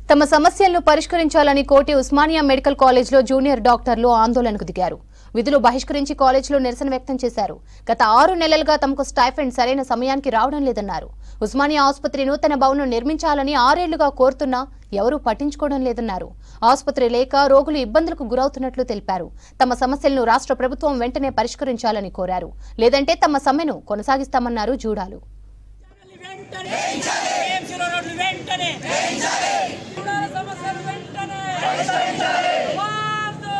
తమ సమస్యలను పరిష్కరించాలని కోటి ఉస్మానియా మెడికల్ కాలేజ్లో జూనియర్ డాక్టర్లు ఆందోళనకు దిగారు విధులు బహిష్కరించి కాలేజీలో నిరసన వ్యక్తం చేశారు గత ఆరు నెలలుగా తమకు స్టైఫండ్ సరైన సమయానికి రావడం లేదన్నారు ఉస్మానియా ఆసుపత్రి నూతన భవనం నిర్మించాలని ఆరేళ్లుగా కోరుతున్నా ఎవరూ పట్టించుకోవడం లేదన్నారు ఆసుపత్రి లేక రోగులు ఇబ్బందులకు గురవుతున్నట్లు తెలిపారు తమ సమస్యలను రాష్ట్ర ప్రభుత్వం వెంటనే పరిష్కరించాలని కోరారు లేదంటే తమ సమ్మెను కొనసాగిస్తామన్నారు జూడాలు వెంటనే కేఎంసీలో రోడ్లు వెంటనే చూడాల సమస్యలు వెంటనే వాస్తు!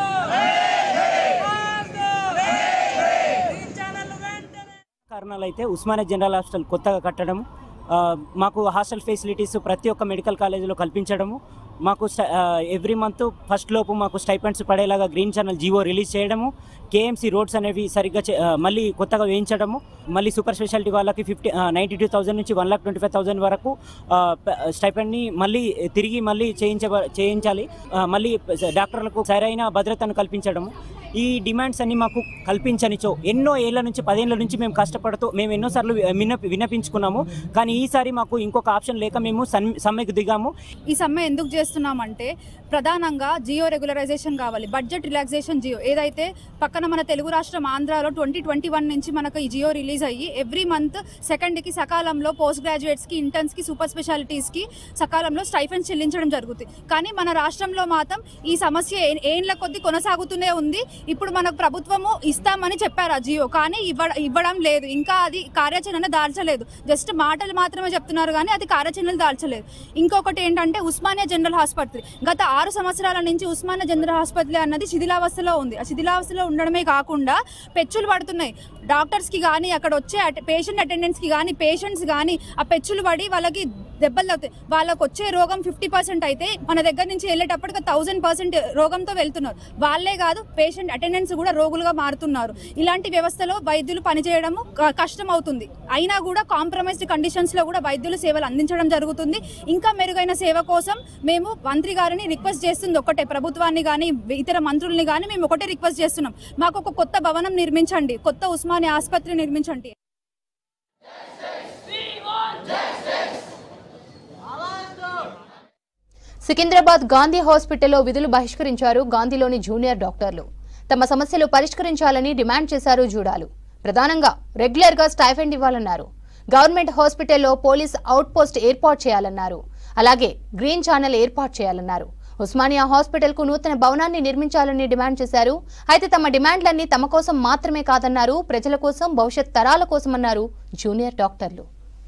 వాస్తు! గ్రీన్ ఛానల్ వెంటనే కారణాలు అయితే ఉస్మానియా జనరల్ హాస్పిటల్ కొత్తగా కట్టడం ఆ, మాకు హాస్టల్ ఫెసిలిటీస్ ప్రతి ఒక్క మెడికల్ కాలేజీలో కల్పించడము మాకు ఎవ్రీ మంత్ ఫస్ట్ లోపు మాకు స్టైపెండ్స్ పడేలాగా గ్రీన్ ఛానల్ జీవో రిలీజ్ చేయడము కేఎంసీ రోడ్స్ అనేవి సరిగ్గా చే- ఆ, మళ్ళీ కొత్తగా వేయించడము మళ్ళీ సూపర్ స్పెషాలిటీ వాళ్ళకి ఫిఫ్టీ నైంటీ టూ థౌసండ్ నుంచి one lakh twenty five thousand వరకు స్టైపెండ్ని మళ్ళీ తిరిగి మళ్ళీ చేయించ చేయించాలి ఆ, మళ్ళీ డాక్టర్లకు సరైన భద్రతను కల్పించడము ఈ డిమాండ్స్ అన్ని మాకు కల్పించనిచో ఎన్నో ఏళ్ల నుంచి పదేళ్ల నుంచి మేము కష్టపడుతూ మేము ఎన్నోసార్లు విన్నప విన్నపించుకున్నాము కానీ ఈసారి మాకు ఇంకొక ఆప్షన్ లేక మేము సన్ సమ్మెకు దిగాము ఈ సమ్మె ఎందుకు చేస్తున్నామంటే ప్రధానంగా జియో రెగ్యులరైజేషన్ కావాలి బడ్జెట్ రిలాక్సేషన్ జియో ఏదైతే పక్కన మన తెలుగు రాష్ట్రం ఆంధ్రాలో ట్వంటీ ట్వంటీ వన్ నుంచి మనకు ఈ జియో రిలీజ్ అయ్యి ఎవ్రీ మంత్ సెకండ్కి సకాలంలో పోస్ట్ గ్రాడ్యుయేట్స్కి ఇంటర్న్స్కి సూపర్ స్పెషాలిటీస్కి సకాలంలో స్టైఫెన్స్ చెల్లించడం జరుగుతుంది కానీ మన రాష్ట్రంలో మాత్రం ఈ సమస్య ఏ- ఏండ్ల కొద్దీ కొనసాగుతూనే ఉంది ఇప్పుడు మనకు ప్రభుత్వము ఇస్తామని చెప్పారు ఆ జియో కానీ ఇవ్వ ఇవ్వడం లేదు ఇంకా అది కార్యాచరణ దాల్చలేదు జస్ట్ మాటలు మాత్రమే చెప్తున్నారు కానీ అది కార్యాచరణలు దాల్చలేదు ఇంకొకటి ఏంటంటే ఉస్మానియా జనరల్ ఆసుపత్రి గత ఆరు సంవత్సరాల నుంచి ఉస్మానియా జనరల్ ఆసుపత్రి అన్నది శిథిలావస్థలో ఉంది ఆ శిథిలావస్థలో ఉండడమే కాకుండా పెచ్చులు పడుతున్నాయి డాక్టర్స్ కి కానీ అక్కడ వచ్చే పేషెంట్ అటెండెంట్స్ కి కానీ పేషెంట్స్ కానీ ఆ పెచ్చులు పడి వాళ్ళకి దెబ్బలు తగ్గుతాయి వాళ్ళకి వచ్చే రోగం ఫిఫ్టీ పర్సెంట్ అయితే మన దగ్గర నుంచి వెళ్ళేటప్పటికి థౌసండ్ పర్సెంట్ రోగంతో వెళ్తున్నారు వాళ్ళే కాదు పేషెంట్ అటెండెంట్స్ కూడా రోగులుగా మారుతున్నారు ఇలాంటి వ్యవస్థలో వైద్యులు పనిచేయడము క- కష్టం అవుతుంది అయినా కూడా కాంప్రమైజ్డ్ కండిషన్స్ లో కూడా వైద్యులు సేవలు అందించడం జరుగుతుంది ఇంకా మెరుగైన సేవ కోసం మేము మంత్రి గారిని రిక్వెస్ట్ చేస్తుంది ఒకటే ప్రభుత్వాన్ని కానీ ఇతర మంత్రుల్ని కానీ మేము ఒకటే రిక్వెస్ట్ చేస్తున్నాం మాకు ఒక కొత్త భవనం నిర్మించండి కొత్త ఉస్మానియా ఆసుపత్రి నిర్మించండి సికింద్రాబాద్ గాంధీ హాస్పిటల్లో విధులు బహిష్కరించారు గాంధీలోని జూనియర్ డాక్టర్లు తమ సమస్యలు పరిష్కరించాలని డిమాండ్ చేశారు జూడాలు ప్రధానంగా రెగ్యులర్ గా స్టైఫెండ్ ఇవ్వాలన్నారు గవర్నమెంట్ హాస్పిటల్లో పోలీస్ అవుట్ పోస్ట్ ఏర్పాటు చేయాలన్నారు అలాగే గ్రీన్ ఛానల్ ఏర్పాటు చేయాలన్నారు ఉస్మానియా హాస్పిటల్ కు నూతన భవనాన్ని నిర్మించాలని డిమాండ్ చేశారు అయితే తమ డిమాండ్లన్నీ తమ కోసం మాత్రమే కాదన్నారు ప్రజల కోసం భవిష్యత్ తరాల కోసమన్నారు జూనియర్ డాక్టర్లు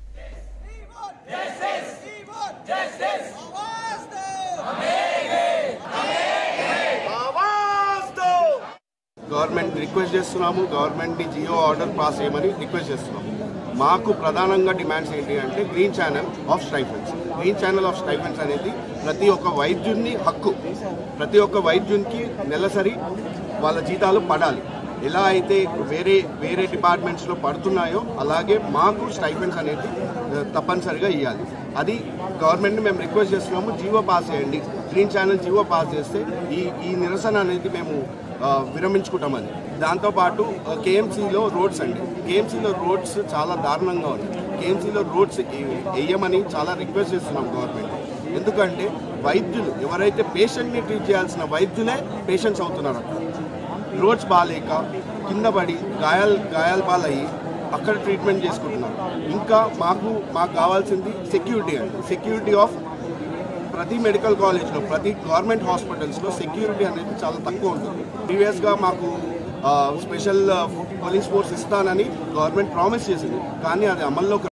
గవర్నమెంట్ రిక్వెస్ట్ చేస్తున్నాము గవర్నమెంట్ని జియో ఆర్డర్ పాస్ చేయమని రిక్వెస్ట్ చేస్తున్నాము మాకు ప్రధానంగా డిమాండ్స్ ఏంటి అంటే green channel of stipends green channel of stipends అనేది ప్రతి ఒక్క వైద్యుని హక్కు ప్రతి ఒక్క వైద్యునికి నెలసరి వాళ్ళ జీతాలు పడాలి ఎలా అయితే వేరే వేరే డిపార్ట్మెంట్స్లో పడుతున్నాయో అలాగే మాకు స్టైఫెన్స్ అనేది ఆ, తప్పనిసరిగా ఇవ్వాలి అది గవర్నమెంట్ని మేము రిక్వెస్ట్ చేస్తున్నాము జీవో పాస్ చేయండి గ్రీన్ ఛానల్ జీవో పాస్ చేస్తే ఈ ఈ నిరసన అనేది మేము ఆ, విరమించుకుంటామని దాంతోపాటు కేఎంసీలో రోడ్స్ అండి కేఎంసీలో రోడ్స్ చాలా దారుణంగా ఉన్నాయి కేఎంసీలో రోడ్స్ వేయమని చాలా రిక్వెస్ట్ చేస్తున్నాం గవర్నమెంట్ ఎందుకంటే వైద్యులు ఎవరైతే పేషెంట్ని ట్రీట్ చేయాల్సిన వైద్యులే పేషెంట్స్ అవుతున్నారు అక్కడ రోడ్స్ బాగాలేక కింద పడి గాయాలు గాయాల పాలయ్యి అక్కడ ట్రీట్మెంట్ చేసుకుంటున్నారు ఇంకా మాకు మాకు కావాల్సింది సెక్యూరిటీ అండి సెక్యూరిటీ ఆఫ్ ప్రతి మెడికల్ కాలేజ్లో ప్రతి గవర్నమెంట్ హాస్పిటల్స్లో సెక్యూరిటీ అనేది చాలా తక్కువ ఉంటుంది ప్రీవియస్గా మాకు ఆ, స్పెషల్ ఆ, పోలీస్ ఫోర్స్ ఇస్తానని గవర్నమెంట్ ప్రామిస్ చేసింది కానీ అది అమల్లోకి